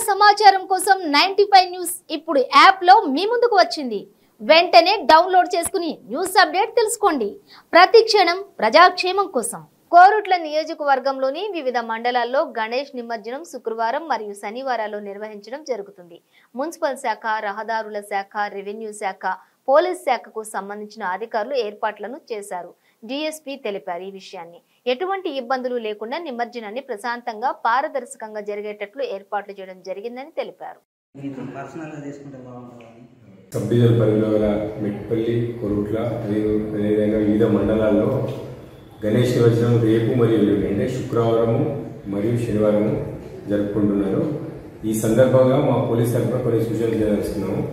సమాచారం కోసం ninety news ఇప్పుడు యాప్ లో మీ ముందుకు వచ్చింది వెంటనే డౌన్లోడ్ చేసుకుని న్యూస్ అప్డేట్ తెలుసుకోండి ప్రతి క్షణం ప్రజాక్షేమం కోసం కోరుట్ల నియోజకవర్గంలోని వివిధ మండలాల్లో గణేష్ నిమజ్జనం శుక్రవారం మరియు శనివారాల్లో నిర్వహించడం జరుగుతుంది మున్సిపల్ శాఖ రహదారుల శాఖ రెవెన్యూ శాఖ పోలీస్ శాఖకు సంబంధించిన అధికారులు ఏర్పాట్లను చేశారు డిఎస్పీ తెలిపారు ఈ విషయాన్ని ఎటువంటి ఇబ్బందులు లేకుండా నిమజ్జనాన్ని ప్రశాంతంగా పారదర్శకంగా జరిగేటట్లు ఏర్పాట్లు చేయడం జరిగిందని తెలిపారు మీరు పర్సనల్గా తీసుకుంటే బాగుంటుందని సబ్ డివిజన్ పరిధిలో గల మెట్పల్లి కొరుట్ల మరియు అదేవిధంగా వివిధ మండలాల్లో గణేష్ నిమజ్జనం రేపు మరియు ఎల్లుండి అంటే శుక్రవారము మరియు శనివారము జరుపుకుంటున్నారు ఈ సందర్భంగా మా పోలీస్ తరఫున కొన్ని సూచనలు చేయదలుచుకున్నాము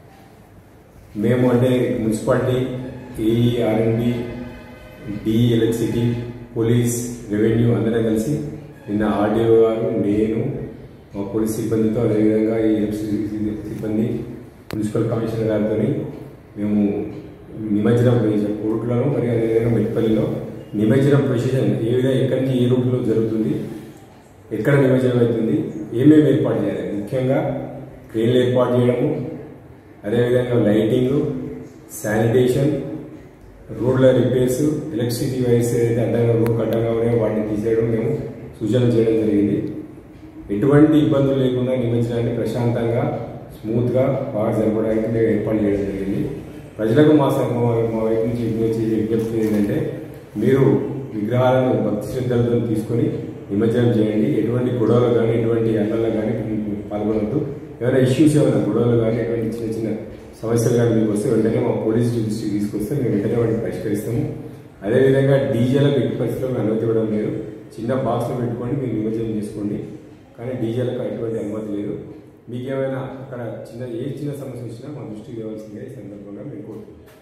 మేము అంటే municipality AE R and B DE electricity police revenue అందరం కలిసి నిన్న ఆర్డీఓ గారు నేను మా పోలీస్ సిబ్బందితో అదేవిధంగా ఈ ఎలక్ట్రిసిటీ సిబ్బంది మున్సిపల్ కమిషనర్ గారితో మేము నిమజ్జనం చేసాం కోర్టులను మరియు అదేవిధంగా మెట్పల్లిలో నిమజ్జనం ప్రొసీజర్ ఏ విధంగా ఎక్కడి నుంచి ఏ రూట్లో జరుగుతుంది ఎక్కడ నిమజ్జనం అవుతుంది ఏమేమి ఏర్పాటు చేయాలి ముఖ్యంగా క్రేన్లు ఏర్పాటు చేయడము అదేవిధంగా లైటింగ్ శానిటేషన్ రోడ్ల రిపేర్స్ ఎలక్ట్రిసిటీ వైర్స్ ఏదైతే అడ్డంగా రోడ్కు అడ్డంగా ఉన్నాయో వాటిని తీసేయడం మేము సూచనలు చేయడం జరిగింది ఎటువంటి ఇబ్బందులు లేకుండా నిమజ్జనాన్ని ప్రశాంతంగా స్మూత్గా బాగా జరపడానికి మేము ఏర్పాటు చేయడం జరిగింది ప్రజలకు మా స- మా మా వైపు నుంచి విజ్ఞప్తి విజ్ఞప్తి ఏంటంటే మీరు విగ్రహాలను భక్తి శ్రద్ధలతో తీసుకొని నిమజ్జనం చేయండి ఎటువంటి గొడవలు కానీ ఎటువంటి అల్లల్లో కానీ పాల్గొనద్దు ఏమైనా ఇష్యూస్ ఏమైనా గొడవలు కానీ ఎటువంటి చిన్న చిన్న సమస్యలు కానీ మీకు వస్తే వెంటనే మా పోలీస్ దృష్టికి తీసుకొస్తే మేము వెంటనే వాటిని పరిష్కరిస్తాము అదేవిధంగా డీజేలకు ఎట్టి పరిస్థితుల్లో అనుమతి ఇవ్వడం లేదు చిన్న బాక్స్లో పెట్టుకొని మీరు నిమజ్జనం చేసుకోండి కానీ డీజేలకు ఎటువంటి అనుమతి లేదు మీకు ఏమైనా అక్కడ చిన్న ఏ చిన్న సమస్య వచ్చినా మా దృష్టికి తేవాల్సిందే ఈ సందర్భంగా మేము కోరుకుంటున్నాం